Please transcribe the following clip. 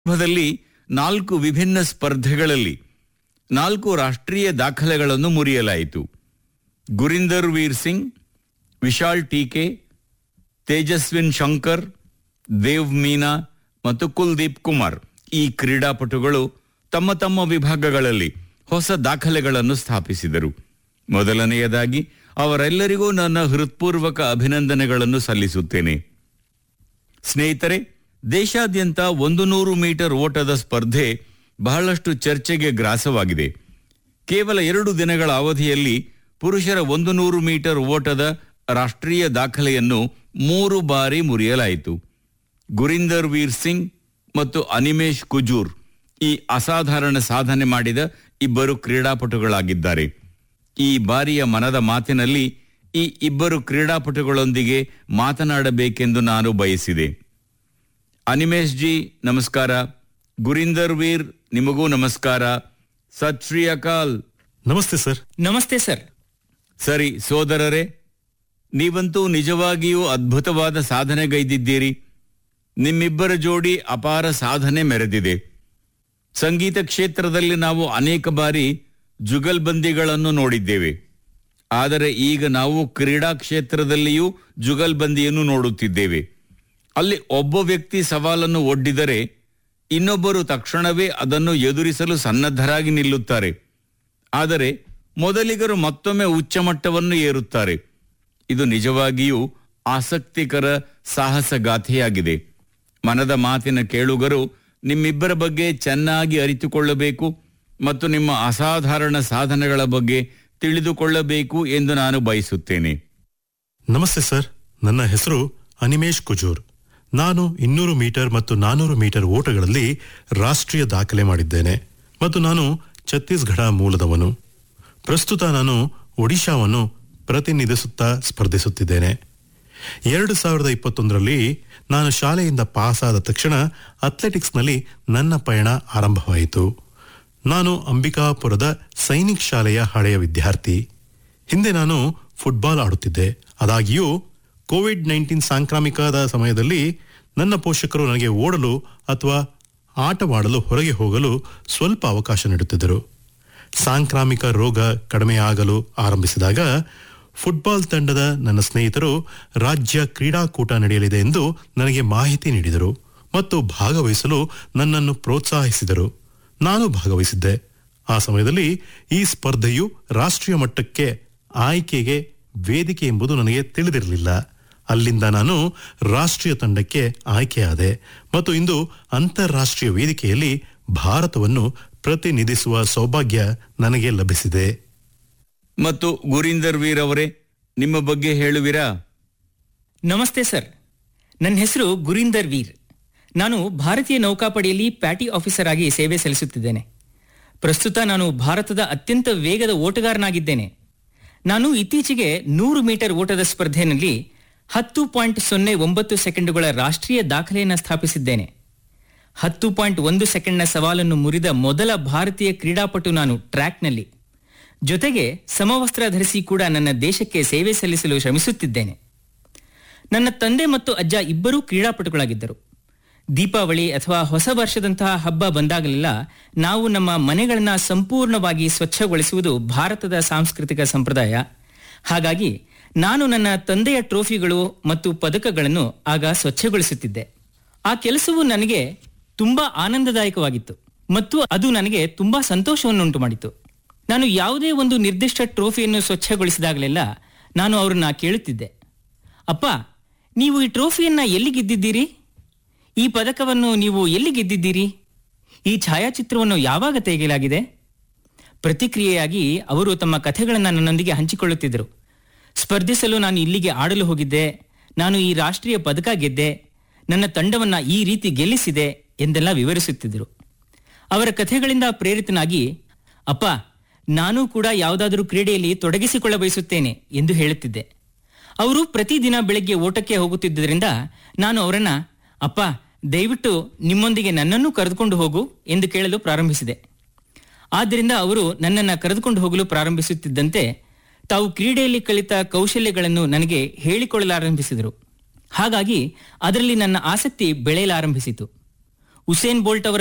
ಸಂದರ್ಭದಲ್ಲಿ ನಾಲ್ಕು ವಿಭಿನ್ನ ಸ್ಪರ್ಧೆಗಳಲ್ಲಿ ನಾಲ್ಕು ರಾಷ್ಟ್ರೀಯ ದಾಖಲೆಗಳನ್ನು ಮುರಿಯಲಾಯಿತು ಗುರಿಂದರ್ ವೀರ್ ಸಿಂಗ್ ವಿಶಾಲ್ ಟೀಕೆ ತೇಜಸ್ವಿನ್ ಶಂಕರ್ ದೇವ್ ಮೀನಾ ಮತ್ತು ಕುಲ್ದೀಪ್ ಕುಮಾರ್ ಈ ಕ್ರೀಡಾಪಟುಗಳು ತಮ್ಮ ತಮ್ಮ ವಿಭಾಗಗಳಲ್ಲಿ ಹೊಸ ದಾಖಲೆಗಳನ್ನು ಸ್ಥಾಪಿಸಿದರು ಮೊದಲನೆಯದಾಗಿ ಅವರೆಲ್ಲರಿಗೂ ನನ್ನ ಹೃತ್ಪೂರ್ವಕ ಅಭಿನಂದನೆಗಳನ್ನು ಸಲ್ಲಿಸುತ್ತೇನೆ ಸ್ನೇಹಿತರೆ ದೇಶಾದ್ಯಂತ ಒಂದು ನೂರು ಮೀಟರ್ ಓಟದ ಸ್ಪರ್ಧೆ ಬಹಳಷ್ಟು ಚರ್ಚೆಗೆ ಗ್ರಾಸವಾಗಿದೆ ಕೇವಲ ಎರಡು ದಿನಗಳ ಅವಧಿಯಲ್ಲಿ ಪುರುಷರ ಒಂದು ನೂರು ಮೀಟರ್ ಓಟದ ರಾಷ್ಟ್ರೀಯ ದಾಖಲೆಯನ್ನು ಮೂರು ಬಾರಿ ಮುರಿಯಲಾಯಿತು ಗುರಿಂದರ್ ವೀರ್ ಸಿಂಗ್ ಮತ್ತು ಅನಿಮೇಶ್ ಕುಜೂರ್ ಈ ಅಸಾಧಾರಣ ಸಾಧನೆ ಮಾಡಿದ ಇಬ್ಬರು ಕ್ರೀಡಾಪಟುಗಳಾಗಿದ್ದಾರೆ ಈ ಬಾರಿಯ ಮನದ ಮಾತಿನಲ್ಲಿ ಈ ಇಬ್ಬರು ಕ್ರೀಡಾಪಟುಗಳೊಂದಿಗೆ ಮಾತನಾಡಬೇಕೆಂದು ನಾನು ಬಯಸಿದೆ ಅನಿಮೇಶ್ ಜಿ ನಮಸ್ಕಾರ ಗುರಿಂದರ್ ವೀರ್ ನಿಮಗೂ ನಮಸ್ಕಾರ ಸತ್ ಶ್ರೀ ಅಕಾಲ್ ನಮಸ್ತೆ ಸರ್ ನಮಸ್ತೆ ಸರ್ ಸರಿ ಸೋದರರೇ ನೀವಂತೂ ನಿಜವಾಗಿಯೂ ಅದ್ಭುತವಾದ ಸಾಧನೆಗೈದಿದ್ದೀರಿ ನಿಮ್ಮಿಬ್ಬರ ಜೋಡಿ ಅಪಾರ ಸಾಧನೆ ಮೆರೆದಿದೆ ಸಂಗೀತ ಕ್ಷೇತ್ರದಲ್ಲಿ ನಾವು ಅನೇಕ ಬಾರಿ ಜುಗಲ್ಬಂದಿಗಳನ್ನು ನೋಡಿದ್ದೇವೆ ಆದರೆ ಈಗ ನಾವು ಕ್ರೀಡಾ ಕ್ಷೇತ್ರದಲ್ಲಿಯೂ ಜುಗಲ್ಬಂದಿಯನ್ನು ನೋಡುತ್ತಿದ್ದೇವೆ ಅಲ್ಲಿ ಒಬ್ಬ ವ್ಯಕ್ತಿ ಸವಾಲನ್ನು ಒಡ್ಡಿದರೆ ಇನ್ನೊಬ್ಬರು ತಕ್ಷಣವೇ ಅದನ್ನು ಎದುರಿಸಲು ಸನ್ನದ್ಧರಾಗಿ ನಿಲ್ಲುತ್ತಾರೆ ಆದರೆ ಮೊದಲಿಗರು ಮತ್ತೊಮ್ಮೆ ಉಚ್ಚಮಟ್ಟವನ್ನು ಏರುತ್ತಾರೆ ಇದು ನಿಜವಾಗಿಯೂ ಆಸಕ್ತಿಕರ ಸಾಹಸಗಾಥೆಯಾಗಿದೆ ಮನದ ಮಾತಿನ ಕೇಳುಗರು ನಿಮ್ಮಿಬ್ಬರ ಬಗ್ಗೆ ಚೆನ್ನಾಗಿ ಅರಿತುಕೊಳ್ಳಬೇಕು ಮತ್ತು ನಿಮ್ಮ ಅಸಾಧಾರಣ ಸಾಧನೆಗಳ ಬಗ್ಗೆ ತಿಳಿದುಕೊಳ್ಳಬೇಕು ಎಂದು ನಾನು ಬಯಸುತ್ತೇನೆ ನಮಸ್ತೆ ಸರ್ ನನ್ನ ಹೆಸರು ಅನಿಮೇಶ್ ಕುಜೂರ್ ನಾನು ಇನ್ನೂರು ಮೀಟರ್ ಮತ್ತು ನಾನೂರು ಮೀಟರ್ ಓಟಗಳಲ್ಲಿ ರಾಷ್ಟ್ರೀಯ ದಾಖಲೆ ಮಾಡಿದ್ದೇನೆ ಮತ್ತು ನಾನು ಛತ್ತೀಸ್ಗಢ ಮೂಲದವನು ಪ್ರಸ್ತುತ ನಾನು ಒಡಿಶಾವನ್ನು ಪ್ರತಿನಿಧಿಸುತ್ತಾ ಸ್ಪರ್ಧಿಸುತ್ತಿದ್ದೇನೆ ಎರಡು ಸಾವಿರದ ಇಪ್ಪತ್ತೊಂದರಲ್ಲಿ ನಾನು ಶಾಲೆಯಿಂದ ಪಾಸಾದ ತಕ್ಷಣ ಅಥ್ಲೆಟಿಕ್ಸ್ನಲ್ಲಿ ನನ್ನ ಪಯಣ ಆರಂಭವಾಯಿತು ನಾನು ಅಂಬಿಕಾಪುರದ ಸೈನಿಕ್ ಶಾಲೆಯ ಹಳೆಯ ವಿದ್ಯಾರ್ಥಿ ಹಿಂದೆ ನಾನು ಫುಟ್ಬಾಲ್ ಆಡುತ್ತಿದ್ದೆ ಆದಾಗ್ಯೂ ಕೋವಿಡ್ ನೈನ್ಟೀನ್ ಸಾಂಕ್ರಾಮಿಕದ ಸಮಯದಲ್ಲಿ ನನ್ನ ಪೋಷಕರು ನನಗೆ ಓಡಲು ಅಥವಾ ಆಟವಾಡಲು ಹೊರಗೆ ಹೋಗಲು ಸ್ವಲ್ಪ ಅವಕಾಶ ನೀಡುತ್ತಿದ್ದರು ಸಾಂಕ್ರಾಮಿಕ ರೋಗ ಕಡಿಮೆಯಾಗಲು ಆರಂಭಿಸಿದಾಗ ಫುಟ್ಬಾಲ್ ತಂಡದ ನನ್ನ ಸ್ನೇಹಿತರು ರಾಜ್ಯ ಕ್ರೀಡಾಕೂಟ ನಡೆಯಲಿದೆ ಎಂದು ನನಗೆ ಮಾಹಿತಿ ನೀಡಿದರು ಮತ್ತು ಭಾಗವಹಿಸಲು ನನ್ನನ್ನು ಪ್ರೋತ್ಸಾಹಿಸಿದರು ನಾನು ಭಾಗವಹಿಸಿದ್ದೆ ಆ ಸಮಯದಲ್ಲಿ ಈ ಸ್ಪರ್ಧೆಯು ರಾಷ್ಟ್ರೀಯ ಮಟ್ಟಕ್ಕೆ ಆಯ್ಕೆಗೆ ವೇದಿಕೆ ಎಂಬುದು ನನಗೆ ತಿಳಿದಿರಲಿಲ್ಲ ಅಲ್ಲಿಂದ ನಾನು ರಾಷ್ಟ್ರೀಯ ತಂಡಕ್ಕೆ ಆಯ್ಕೆಯಾದೆ ಮತ್ತು ಇಂದು ಅಂತಾರಾಷ್ಟ್ರೀಯ ವೇದಿಕೆಯಲ್ಲಿ ಭಾರತವನ್ನು ಪ್ರತಿನಿಧಿಸುವ ಸೌಭಾಗ್ಯ ನನಗೆ ಲಭಿಸಿದೆ ಮತ್ತು ಗುರೀಂದರ್ ವೀರ್ ಅವರೇ ನಿಮ್ಮ ಬಗ್ಗೆ ಹೇಳುವಿರಾ ನಮಸ್ತೆ ಸರ್ ನನ್ನ ಹೆಸರು ಗುರೀಂದರ್ ವೀರ್ ನಾನು ಭಾರತೀಯ ನೌಕಾಪಡೆಯಲ್ಲಿ ಪ್ಯಾಟಿ ಆಫೀಸರ್ ಆಗಿ ಸೇವೆ ಸಲ್ಲಿಸುತ್ತಿದ್ದೇನೆ ಪ್ರಸ್ತುತ ನಾನು ಭಾರತದ ಅತ್ಯಂತ ವೇಗದ ಓಟಗಾರನಾಗಿದ್ದೇನೆ ನಾನು ಇತ್ತೀಚೆಗೆ ನೂರು ಮೀಟರ್ ಓಟದ ಸ್ಪರ್ಧೆಯಲ್ಲಿ ಹತ್ತು ಪಾಯಿಂಟ್ ಸೊನ್ನೆ ಒಂಬತ್ತು ಸೆಕೆಂಡುಗಳ ರಾಷ್ಟ್ರೀಯ ದಾಖಲೆಯನ್ನು ಸ್ಥಾಪಿಸಿದ್ದೇನೆ ಹತ್ತು ಪಾಯಿಂಟ್ ಒಂದು ಸೆಕೆಂಡ್ನ ಸವಾಲನ್ನು ಮುರಿದ ಮೊದಲ ಭಾರತೀಯ ಕ್ರೀಡಾಪಟು ನಾನು ಟ್ರ್ಯಾಕ್ನಲ್ಲಿ ಜೊತೆಗೆ ಸಮವಸ್ತ್ರ ಧರಿಸಿ ಕೂಡ ನನ್ನ ದೇಶಕ್ಕೆ ಸೇವೆ ಸಲ್ಲಿಸಲು ಶ್ರಮಿಸುತ್ತಿದ್ದೇನೆ ನನ್ನ ತಂದೆ ಮತ್ತು ಅಜ್ಜ ಇಬ್ಬರೂ ಕ್ರೀಡಾಪಟುಗಳಾಗಿದ್ದರು ದೀಪಾವಳಿ ಅಥವಾ ಹೊಸ ವರ್ಷದಂತಹ ಹಬ್ಬ ಬಂದಾಗಲೆಲ್ಲ ನಾವು ನಮ್ಮ ಮನೆಗಳನ್ನ ಸಂಪೂರ್ಣವಾಗಿ ಸ್ವಚ್ಛಗೊಳಿಸುವುದು ಭಾರತದ ಸಾಂಸ್ಕೃತಿಕ ಸಂಪ್ರದಾಯ ಹಾಗಾಗಿ ನಾನು ನನ್ನ ತಂದೆಯ ಟ್ರೋಫಿಗಳು ಮತ್ತು ಪದಕಗಳನ್ನು ಆಗ ಸ್ವಚ್ಛಗೊಳಿಸುತ್ತಿದ್ದೆ ಆ ಕೆಲಸವು ನನಗೆ ತುಂಬಾ ಆನಂದದಾಯಕವಾಗಿತ್ತು ಮತ್ತು ಅದು ನನಗೆ ತುಂಬಾ ಸಂತೋಷವನ್ನುಂಟು ಮಾಡಿತು ನಾನು ಯಾವುದೇ ಒಂದು ನಿರ್ದಿಷ್ಟ ಟ್ರೋಫಿಯನ್ನು ಸ್ವಚ್ಛಗೊಳಿಸಿದಾಗಲೆಲ್ಲ ನಾನು ಅವರನ್ನ ಕೇಳುತ್ತಿದ್ದೆ ಅಪ್ಪ ನೀವು ಈ ಟ್ರೋಫಿಯನ್ನ ಎಲ್ಲಿ ಗೆದ್ದಿದ್ದೀರಿ ಈ ಪದಕವನ್ನು ನೀವು ಎಲ್ಲಿ ಗೆದ್ದಿದ್ದೀರಿ ಈ ಛಾಯಾಚಿತ್ರವನ್ನು ಯಾವಾಗ ತೆಗೆಯಲಾಗಿದೆ ಪ್ರತಿಕ್ರಿಯೆಯಾಗಿ ಅವರು ತಮ್ಮ ಕಥೆಗಳನ್ನು ನನ್ನೊಂದಿಗೆ ಹಂಚಿಕೊಳ್ಳುತ್ತಿದ್ದರು ಸ್ಪರ್ಧಿಸಲು ನಾನು ಇಲ್ಲಿಗೆ ಆಡಲು ಹೋಗಿದ್ದೆ ನಾನು ಈ ರಾಷ್ಟ್ರೀಯ ಪದಕ ಗೆದ್ದೆ ನನ್ನ ತಂಡವನ್ನ ಈ ರೀತಿ ಗೆಲ್ಲಿಸಿದೆ ಎಂದೆಲ್ಲ ವಿವರಿಸುತ್ತಿದ್ದರು ಅವರ ಕಥೆಗಳಿಂದ ಪ್ರೇರಿತನಾಗಿ ಅಪ್ಪ ನಾನು ಕೂಡ ಯಾವುದಾದರೂ ಕ್ರೀಡೆಯಲ್ಲಿ ತೊಡಗಿಸಿಕೊಳ್ಳ ಬಯಸುತ್ತೇನೆ ಎಂದು ಹೇಳುತ್ತಿದ್ದೆ ಅವರು ಪ್ರತಿದಿನ ಬೆಳಗ್ಗೆ ಓಟಕ್ಕೆ ಹೋಗುತ್ತಿದ್ದರಿಂದ ನಾನು ಅವರನ್ನ ಅಪ್ಪ ದಯವಿಟ್ಟು ನಿಮ್ಮೊಂದಿಗೆ ನನ್ನನ್ನು ಕರೆದುಕೊಂಡು ಹೋಗು ಎಂದು ಕೇಳಲು ಪ್ರಾರಂಭಿಸಿದೆ ಆದ್ದರಿಂದ ಅವರು ನನ್ನನ್ನು ಕರೆದುಕೊಂಡು ಹೋಗಲು ಪ್ರಾರಂಭಿಸುತ್ತಿದ್ದಂತೆ ತಾವು ಕ್ರೀಡೆಯಲ್ಲಿ ಕಲಿತ ಕೌಶಲ್ಯಗಳನ್ನು ನನಗೆ ಹೇಳಿಕೊಳ್ಳಲಾರಂಭಿಸಿದರು ಹಾಗಾಗಿ ಅದರಲ್ಲಿ ನನ್ನ ಆಸಕ್ತಿ ಬೆಳೆಯಲಾರಂಭಿಸಿತು ಉಸೇನ್ ಬೋಲ್ಟ್ ಅವರ